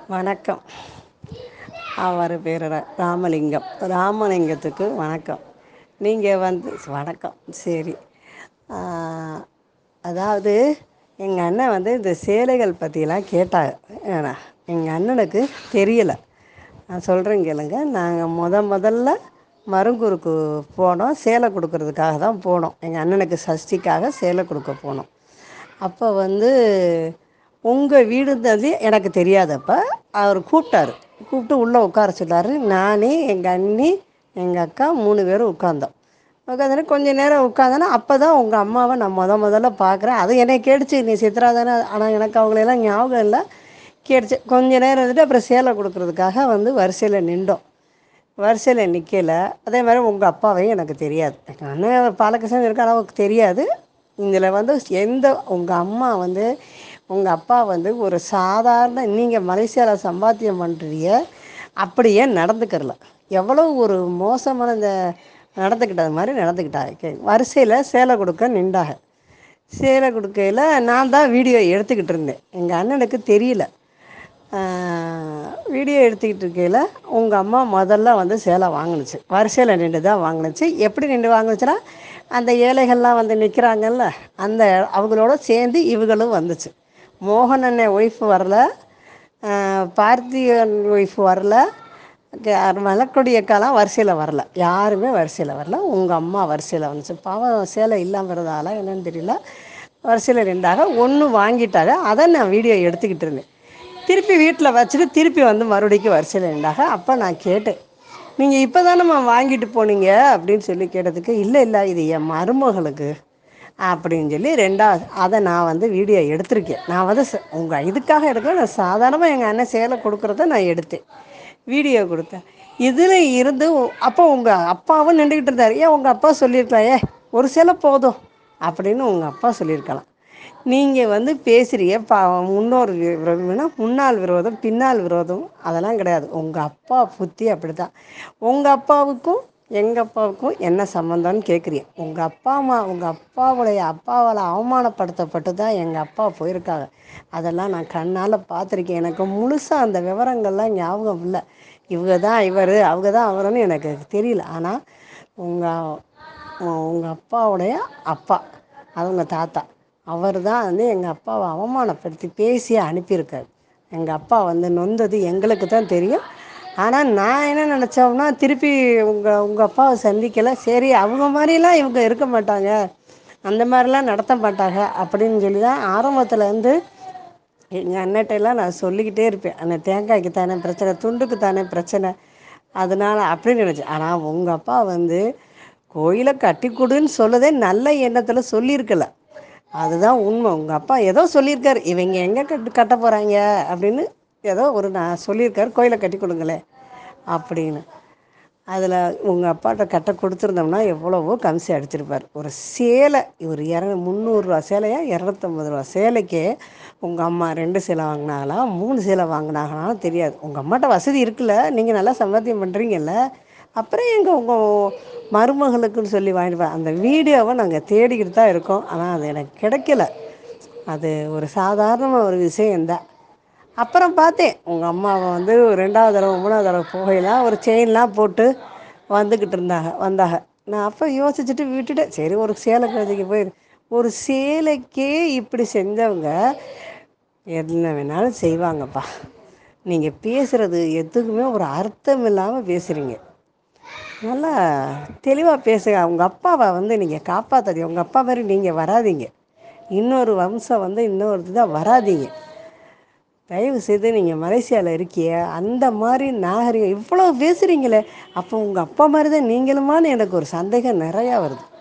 வணக்கம் அவர் பேர் ர ராமலிங்கம் ராமலிங்கத்துக்கு வணக்கம் நீங்கள் வந்து வணக்கம் சரி அதாவது எங்கள் அண்ணன் வந்து இந்த சேலைகள் பற்றிலாம் கேட்டாங்க ஏன்னா எங்கள் அண்ணனுக்கு தெரியலை நான் சொல்கிறேன் கேளுங்க நாங்கள் முத முதல்ல மருங்கூருக்கு போனோம் சேலை கொடுக்கறதுக்காக தான் போனோம் எங்கள் அண்ணனுக்கு சஷ்டிக்காக சேலை கொடுக்க போனோம் அப்போ வந்து உங்கள் வீடுன்றது எனக்கு தெரியாதப்ப அவர் கூப்பிட்டாரு கூப்பிட்டு உள்ளே உட்கார சொன்னார் நான் எங்கள் அண்ணி எங்கள் அக்கா மூணு பேரும் உட்காந்தோம் உட்காந்துட்டு கொஞ்ச நேரம் உட்காந்தோன்னா அப்போ தான் உங்கள் அம்மாவை நான் முத முதல்ல பார்க்குறேன் அது என்னை கேட்டுச்சு நீ சித்ரா தானே ஆனால் எனக்கு அவங்களெல்லாம் ஞாபகம் இல்லை கேட்டுச்சு கொஞ்ச நேரம் இருந்துட்டு அப்புறம் சேலை கொடுக்குறதுக்காக வந்து வரிசையில் நின்றோம் வரிசையில் நிற்கல அதே மாதிரி உங்கள் அப்பாவையும் எனக்கு தெரியாது எங்கள் அண்ணன் பாலகிருஷ்ணன் இருக்க அளவுக்கு தெரியாது இதில் வந்து எந்த உங்கள் அம்மா வந்து உங்கள் அப்பா வந்து ஒரு சாதாரண நீங்கள் மலேசியாவில் சம்பாத்தியம் பண்ணுறீங்க அப்படியே நடந்துக்கிறல எவ்வளோ ஒரு மோசமான இந்த நடந்துக்கிட்டது மாதிரி நடந்துக்கிட்டாங்க வரிசையில் சேலை கொடுக்க நின்றாங்க சேலை கொடுக்கையில் நான் தான் வீடியோ எடுத்துக்கிட்டு இருந்தேன் எங்கள் அண்ணனுக்கு தெரியல வீடியோ எடுத்துக்கிட்டு இருக்கையில் உங்கள் அம்மா முதல்ல வந்து சேலை வாங்கினுச்சு வரிசையில் நின்று தான் வாங்கினுச்சு எப்படி நின்று வாங்கினுச்சுன்னா அந்த ஏழைகள்லாம் வந்து நிற்கிறாங்கல்ல அந்த அவங்களோட சேர்ந்து இவங்களும் வந்துச்சு மோகன் அண்ணன் ஒய்ஃப் வரல பார்த்திகன் ஒய்ஃப் வரல மலக்கொடி அக்காலாம் வரிசையில் வரல யாருமே வரிசையில் வரல உங்கள் அம்மா வரிசையில் வந்துச்சு பாவம் சேலை இல்லாமறதால என்னன்னு தெரியல வரிசையில் ரெண்டாக ஒன்று வாங்கிட்டாங்க அதை நான் வீடியோ எடுத்துக்கிட்டு இருந்தேன் திருப்பி வீட்டில் வச்சுட்டு திருப்பி வந்து மறுபடிக்கும் வரிசையில் நின்றாக அப்போ நான் கேட்டேன் நீங்கள் இப்போ தானேம்மா வாங்கிட்டு போனீங்க அப்படின்னு சொல்லி கேட்டதுக்கு இல்லை இல்லை இது என் மருமகளுக்கு அப்படின்னு சொல்லி ரெண்டாவது அதை நான் வந்து வீடியோ எடுத்திருக்கேன் நான் வந்து ச உங்கள் இதுக்காக எடுக்கல நான் சாதாரணமாக எங்கள் அண்ணன் சேலை கொடுக்குறத நான் எடுத்தேன் வீடியோ கொடுத்தேன் இதில் இருந்து அப்போ உங்கள் அப்பாவும் நின்றுக்கிட்டு இருந்தார் ஏன் உங்கள் அப்பா சொல்லியிருக்கலாம் ஏ ஒரு சேலை போதும் அப்படின்னு உங்கள் அப்பா சொல்லியிருக்கலாம் நீங்கள் வந்து பேசுகிறீங்க பா முன்னோர் விரோதம்னா முன்னாள் விரோதம் பின்னால் விரோதம் அதெல்லாம் கிடையாது உங்கள் அப்பா புத்தி அப்படி தான் உங்கள் அப்பாவுக்கும் எங்கள் அப்பாவுக்கும் என்ன சம்மந்தம்னு கேட்குறீங்க உங்கள் அப்பா அம்மா உங்கள் அப்பாவுடைய அப்பாவால் அவமானப்படுத்தப்பட்டு தான் எங்கள் அப்பா போயிருக்காங்க அதெல்லாம் நான் கண்ணால் பார்த்துருக்கேன் எனக்கு முழுசாக அந்த விவரங்கள்லாம் ஞாபகம் இல்லை இவங்க தான் இவர் அவங்க தான் அவருன்னு எனக்கு தெரியல ஆனால் உங்கள் உங்கள் அப்பாவுடைய அப்பா அவங்க தாத்தா அவர் தான் வந்து எங்கள் அப்பாவை அவமானப்படுத்தி பேசி அனுப்பியிருக்காரு எங்கள் அப்பா வந்து நொந்தது எங்களுக்கு தான் தெரியும் ஆனால் நான் என்ன நினச்சோம்னா திருப்பி உங்கள் உங்கள் அப்பாவை சந்திக்கலை சரி அவங்க மாதிரிலாம் இவங்க இருக்க மாட்டாங்க அந்த மாதிரிலாம் நடத்த மாட்டாங்க அப்படின்னு சொல்லி தான் ஆரம்பத்தில் இருந்து எங்கள் அண்ணட்டையெல்லாம் நான் சொல்லிக்கிட்டே இருப்பேன் அந்த தேங்காய்க்கு தானே பிரச்சனை துண்டுக்கு தானே பிரச்சனை அதனால் அப்படின்னு நினச்சேன் ஆனால் உங்கள் அப்பா வந்து கோயிலை கட்டி கொடுன்னு சொல்லதே நல்ல எண்ணத்தில் சொல்லியிருக்கல அதுதான் உண்மை உங்கள் அப்பா ஏதோ சொல்லியிருக்காரு இவங்க எங்கே கட்டு கட்ட போகிறாங்க அப்படின்னு ஏதோ ஒரு நான் சொல்லியிருக்காரு கோயிலை கட்டி கொடுங்களேன் அப்படின்னு அதில் உங்கள் அப்பாட்ட கட்ட கொடுத்துருந்தோம்னா எவ்வளவோ கம்சி அடிச்சிருப்பார் ஒரு சேலை ஒரு இர முந்நூறுரூவா சேலையா இரநூத்தம்பது ரூபா சேலைக்கே உங்கள் அம்மா ரெண்டு சேலை வாங்கினாங்களா மூணு சேலை வாங்கினாங்களான்னு தெரியாது உங்கள் அம்மாட்ட வசதி இருக்குல்ல நீங்கள் நல்லா சம்பாத்தியம் பண்ணுறீங்கல்ல அப்புறம் எங்கள் உங்கள் மருமகளுக்குன்னு சொல்லி வாங்கிட்டு அந்த வீடியோவை நாங்கள் தேடிக்கிட்டு தான் இருக்கோம் ஆனால் அது எனக்கு கிடைக்கல அது ஒரு சாதாரணமாக ஒரு விஷயந்தான் அப்புறம் பார்த்தேன் உங்கள் அம்மாவை வந்து ரெண்டாவது தடவை மூணாவது தடவை போகையெல்லாம் ஒரு செயின்லாம் போட்டு வந்துக்கிட்டு இருந்தாங்க வந்தாங்க நான் அப்போ யோசிச்சுட்டு விட்டுட்டேன் சரி ஒரு சேலை கதைக்கு போயிரு ஒரு சேலைக்கே இப்படி செஞ்சவங்க என்ன வேணாலும் செய்வாங்கப்பா நீங்கள் பேசுகிறது எதுக்குமே ஒரு அர்த்தம் இல்லாமல் பேசுகிறீங்க நல்லா தெளிவாக பேசுங்க உங்கள் அப்பாவை வந்து நீங்கள் காப்பாற்றாதீங்க உங்கள் அப்பா மாதிரி நீங்கள் வராதீங்க இன்னொரு வம்சம் வந்து இன்னொரு இதாக வராதீங்க தயவு செய்து நீங்கள் மலேசியாவில் இருக்கிய அந்த மாதிரி நாகரிகம் இவ்வளோ பேசுகிறீங்களே அப்போ உங்கள் அப்பா மாதிரி தான் நீங்களுமான்னு எனக்கு ஒரு சந்தேகம் நிறையா வருது